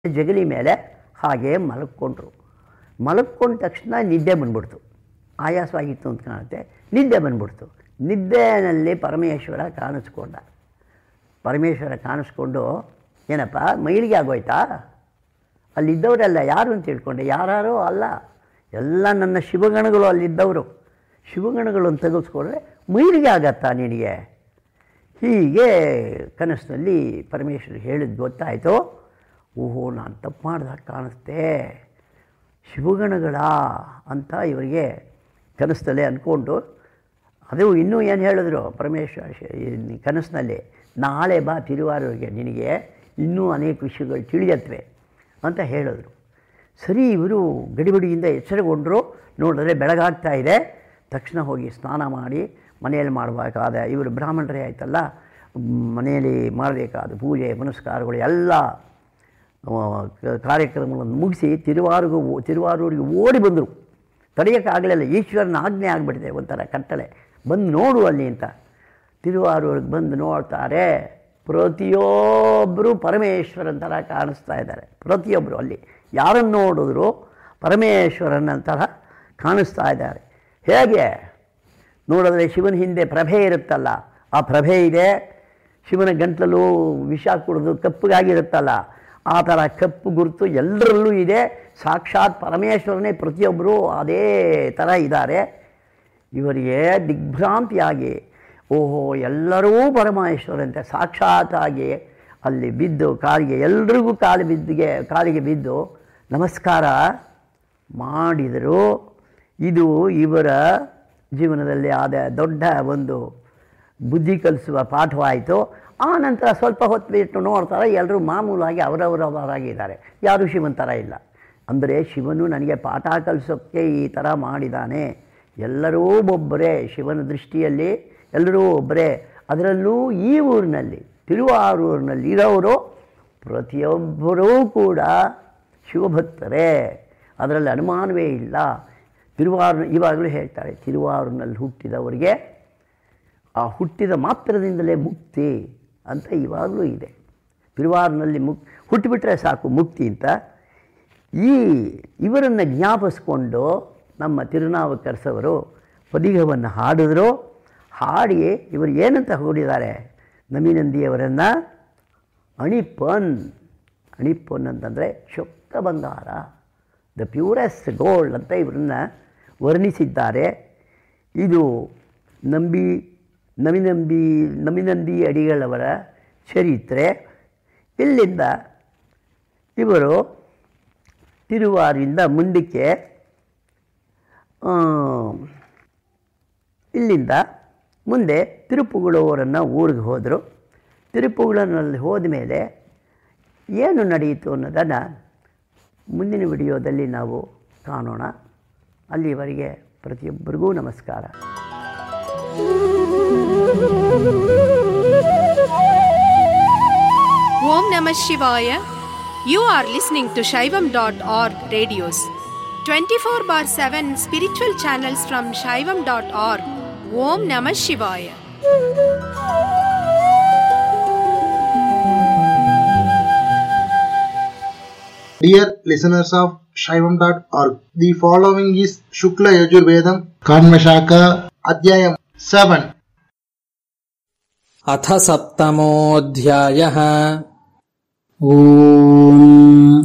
ಜಗಲಿ ಮೇಲೆ ಹಾಗೆ ಮಲಕ್ಕೊಂಡ್ರು ಮಲಕ್ಕೊಂಡ ತಕ್ಷಣ ನಿದ್ದೆ ಬಂದ್ಬಿಡ್ತು ಆಯಾಸವಾಗಿತ್ತು ಅಂತ ಕಾಣುತ್ತೆ ನಿದ್ದೆ ಬಂದ್ಬಿಡ್ತು ನಿದ್ದೆನಲ್ಲಿ ಪರಮೇಶ್ವರ ಕಾಣಿಸ್ಕೊಂಡ ಪರಮೇಶ್ವರ ಕಾಣಿಸ್ಕೊಂಡು ಏನಪ್ಪ ಮೈಲಿಗೆ ಆಗೋಯ್ತಾ ಅಲ್ಲಿದ್ದವರೆಲ್ಲ ಯಾರು ಅಂತ ತಿಳ್ಕೊಂಡೆ ಯಾರು ಅಲ್ಲ ಎಲ್ಲ ನನ್ನ ಶಿವಗಣಗಳು ಅಲ್ಲಿದ್ದವರು ಶಿವಗಣಗಳನ್ನು ತೆಗೆಸ್ಕೊಂಡ್ರೆ ಮೈಲಿಗೆ ಆಗತ್ತಾ ನಿನಗೆ ಹೀಗೆ ಕನಸಿನಲ್ಲಿ ಪರಮೇಶ್ವರ ಹೇಳಿದ್ದು ಗೊತ್ತಾಯಿತು ಓಹೋ ನಾನು ತಪ್ಪು ಮಾಡ್ದಾಗ ಕಾಣಿಸ್ತೆ ಶಿವಗಣಗಳ ಅಂತ ಇವರಿಗೆ ಕನಸಲ್ಲೇ ಅಂದ್ಕೊಂಡು ಅದು ಇನ್ನೂ ಏನು ಹೇಳಿದ್ರು ಪರಮೇಶ್ವರ ಶ್- ಈ ಕನಸಿನಲ್ಲಿ ನಾಳೆ ಬಾ ತಿರುವಾರೂರಿಗೆ ನಿನಗೆ ಇನ್ನೂ ಅನೇಕ ವಿಷಯಗಳು ತಿಳಿಯತ್ವೆ ಅಂತ ಹೇಳಿದ್ರು ಸರಿ ಇವರು ಗಡಿಬಿಡಿಯಿಂದ ಎಚ್ಚರಗೊಂಡರು ನೋಡಿದ್ರೆ ಬೆಳಗಾಗ್ತಾ ಇದೆ ತಕ್ಷಣ ಹೋಗಿ ಸ್ನಾನ ಮಾಡಿ ಮನೆಯಲ್ಲಿ ಮಾಡಬೇಕಾದ ಇವರು ಬ್ರಾಹ್ಮಣರೇ ಆಯ್ತಲ್ಲ ಮ್, ಮನೆಯಲ್ಲಿ ಮಾಡಬೇಕಾದ ಪೂಜೆ ಪುನಸ್ಕಾರಗಳು ಎಲ್ಲ ಆ, ಕ- ಕಾರ್ಯಕ್ರಮಗಳನ್ನು ಮುಗಿಸಿ ತಿರುವಾರಿಗೂ ತಿರುವಾರೂರಿಗೆ ಓಡಿ ಬಂದರು ತಡೆಯೋಕ್ಕಾಗಲಿಲ್ಲ ಈಶ್ವರನ ಆಜ್ಞೆ ಆಗಿಬಿಟ್ಟಿದೆ ಒಂಥರ ಕಟ್ಟಳೆ ಬಂದು ನೋಡು ಅಲ್ಲಿ ಅಂತ ತಿರುವಾರೂರಿಗೆ ಬಂದು ನೋಡ್ತಾರೆ ಪ್ರತಿಯೊಬ್ಬರು ಪರಮೇಶ್ವರನ ಥರ ಕಾಣಿಸ್ತಾ ಇದ್ದಾರೆ ಪ್ರತಿಯೊಬ್ಬರು ಅಲ್ಲಿ ಯಾರನ್ನು ನೋಡಿದ್ರು ಪರಮೇಶ್ವರನ ಥರ ಕಾಣಿಸ್ತಾ ಇದ್ದಾರೆ ಹೇಗೆ ನೋಡಿದ್ರೆ ಶಿವನ ಹಿಂದೆ ಪ್ರಭೆ ಇರುತ್ತಲ್ಲ ಆ ಪ್ರಭೆ ಇದೆ ಶಿವನ ಗಂಟಲಲ್ಲೂ ವಿಷ ಕುಡಿದು ಕಪ್ಪಗಾಗಿರುತ್ತಲ್ಲ ಆ ಥರ ಕಪ್ಪು ಗುರುತು ಎಲ್ಲರಲ್ಲೂ ಇದೆ ಸಾಕ್ಷಾತ್ ಪರಮೇಶ್ವರನೇ ಪ್ರತಿಯೊಬ್ಬರು ಅದೇ ಥರ ಇದ್ದಾರೆ ಇವರಿಗೆ ದಿಗ್ಭ್ರಾಂತಿಯಾಗಿ ಓಹೋ ಎಲ್ಲರೂ ಪರಮೇಶ್ವರಂತೆ ಸಾಕ್ಷಾತ್ತಾಗಿ ಅಲ್ಲಿ ಬಿದ್ದು ಕಾಲಿಗೆ ಎಲ್ರಿಗೂ ಕಾಲು ಬಿದ್ದಿಗೆ ಕಾಲಿಗೆ ಬಿದ್ದು ನಮಸ್ಕಾರ ಮಾಡಿದರು ಇದು ಇವರ ಜೀವನದಲ್ಲಿ ಆದ ದೊಡ್ಡ ಒಂದು ಬುದ್ಧಿ ಕಲಿಸುವ ಪಾಠವಾಯಿತು ಆ ನಂತರ ಸ್ವಲ್ಪ ಹೊತ್ತು ಬಿಟ್ಟು ನೋಡ್ತಾರೆ ಎಲ್ಲರೂ ಮಾಮೂಲಾಗಿ ಅವರವರವರಾಗಿದ್ದಾರೆ ಯಾರೂ ಶಿವನ ಥರ ಇಲ್ಲ ಅಂದರೆ ಶಿವನು ನನಗೆ ಪಾಠ ಕಲಿಸೋಕ್ಕೆ ಈ ಥರ ಮಾಡಿದ್ದಾನೆ ಎಲ್ಲರೂ ಒಬ್ಬರೇ ಶಿವನ ದೃಷ್ಟಿಯಲ್ಲಿ ಎಲ್ಲರೂ ಒಬ್ಬರೇ ಅದರಲ್ಲೂ ಈ ಊರಿನಲ್ಲಿ ತಿರುವಾರೂರಿನಲ್ಲಿ ಇರೋರು ಪ್ರತಿಯೊಬ್ಬರೂ ಕೂಡ ಶಿವಭಕ್ತರೇ ಅದರಲ್ಲಿ ಅನುಮಾನವೇ ಇಲ್ಲ ತಿರುವಾರು ಇವಾಗಲೂ ಹೇಳ್ತಾರೆ ತಿರುವಾರೂರಿನಲ್ಲಿ ಹುಟ್ಟಿದವರಿಗೆ ಆ ಹುಟ್ಟಿದ ಮಾತ್ರದಿಂದಲೇ ಮುಕ್ತಿ ಅಂತ ಇವಾಗಲೂ ಇದೆ ತಿರುವಾರಿನಲ್ಲಿ ಮುಕ್ ಹುಟ್ಟಿಬಿಟ್ರೆ ಸಾಕು ಮುಕ್ತಿ ಅಂತ ಈ ಇವರನ್ನು ಜ್ಞಾಪಿಸ್ಕೊಂಡು ನಮ್ಮ ತಿರುನಾವುಕರ್ಸವರು ಪದಿಗವನ್ನು ಹಾಡಿದ್ರು ಹಾಡಿ ಇವರು ಏನಂತ ಹೊಡಿದ್ದಾರೆ ನಮಿನಂದಿಯವರನ್ನು ಅಣಿಪನ್ ಅಣಿಪನ್ ಅಂತಂದರೆ ಚೊಕ್ಕ ಬಂಗಾರ ದ ಪ್ಯೂರೆಸ್ಟ್ ಗೋಲ್ಡ್ ಅಂತ ಇವರನ್ನು ವರ್ಣಿಸಿದ್ದಾರೆ ಇದು ನಂಬಿ ನಮಿನಂಬಿ ನಮಿನಂದಿ ಅಡಿಗಳವರ ಚರಿತ್ರೆ ಇಲ್ಲಿಂದ ಇವರು ತಿರುವಾರಿಂದ ಮುಂದಕ್ಕೆ ಆ, ಇಲ್ಲಿಂದ ಮುಂದೆ ತಿರುಪುಗಳವರನ್ನು ಊರಿಗೆ ಹೋದರು ತಿರುಪುಗಳಲ್ಲಿ ಹೋದ ಮೇಲೆ ಏನು ನಡೆಯಿತು ಅನ್ನೋದನ್ನು ಮುಂದಿನ ವಿಡಿಯೋದಲ್ಲಿ ನಾವು ಕಾಣೋಣ ಅಲ್ಲಿವರೆಗೆ ಪ್ರತಿಯೊಬ್ಬರಿಗೂ ನಮಸ್ಕಾರ Om Namah Shivaya. You are listening to Shaivam.org radios. 24 bar 7 spiritual channels from Shaivam.org. Om Namah Shivaya. Dear listeners of Shaivam.org, the following is Shukla Yajurvedam Kanvashaka Adhyayam 7. अथ सप्तमोऽध्यायः ॐ